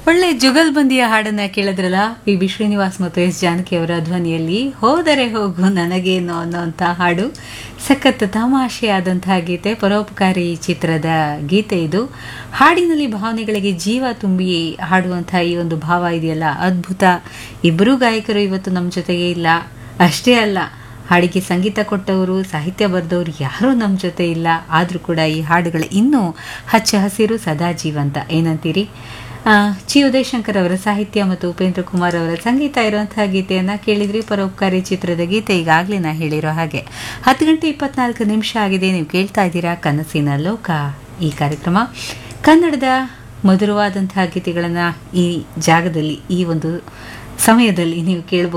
ಒಳ್ಳೆ ಜುಗಲ್ಬಂದಿಯ ಹಾಡನ್ನ ಕೇಳಿದ್ರಲ್ಲ ಪಿ ಬಿ ಶ್ರೀನಿವಾಸ್ ಮತ್ತು ಎಸ್ ಜಾನಕಿ ಅವರ ಧ್ವನಿಯಲ್ಲಿ ಹೋದರೆ ಹೋಗು ನನಗೇನು ಅನ್ನೋಂಥ ಹಾಡು ಸಖತ್ ತಮಾಷೆಯಾದಂತಹ ಗೀತೆ ಪರೋಪಕಾರಿ ಚಿತ್ರದ ಗೀತೆ ಇದು ಹಾಡಿನಲ್ಲಿ ಭಾವನೆಗಳಿಗೆ ಜೀವ ತುಂಬಿ ಹಾಡುವಂತಹ ಈ ಒಂದು ಭಾವ ಇದೆಯಲ್ಲ ಅದ್ಭುತ ಇಬ್ಬರೂ ಗಾಯಕರು ಇವತ್ತು ನಮ್ಮ ಜೊತೆಗೆ ಇಲ್ಲ ಅಷ್ಟೇ ಅಲ್ಲ ಹಾಡಿಗೆ ಸಂಗೀತ ಕೊಟ್ಟವರು ಸಾಹಿತ್ಯ ಬರೆದವರು ಯಾರೂ ನಮ್ಮ ಜೊತೆ ಇಲ್ಲ ಆದರೂ ಕೂಡ ಈ ಹಾಡುಗಳು ಇನ್ನೂ ಹಚ್ಚ ಹಸಿರು ಸದಾ ಜೀವಂತ ಏನಂತೀರಿ ಆ, ಚಿ ಉದಯಶಂಕರ್ ಅವರ ಸಾಹಿತ್ಯ ಮತ್ತು ಉಪೇಂದ್ರ ಕುಮಾರ್ ಅವರ ಸಂಗೀತ ಇರುವಂತಹ ಗೀತೆಯನ್ನ ಕೇಳಿದ್ರಿ ಪರೋಪಕಾರಿ ಚಿತ್ರದ ಗೀತೆ ಈಗಾಗಲೇ ನಾ ಹೇಳಿರೋ ಹಾಗೆ ಹತ್ತು ಗಂಟೆ ಇಪ್ಪತ್ನಾಲ್ಕು ನಿಮಿಷ ಆಗಿದೆ ನೀವು ಕೇಳ್ತಾ ಇದ್ದೀರಾ ಕನಸಿನ ಲೋಕ ಈ ಕಾರ್ಯಕ್ರಮ ಕನ್ನಡದ ಮಧುರವಾದಂತಹ ಗೀತೆಗಳನ್ನು ಈ ಜಾಗದಲ್ಲಿ ಈ ಒಂದು ಸಮಯದಲ್ಲಿ ನೀವು ಕೇಳಬಹುದು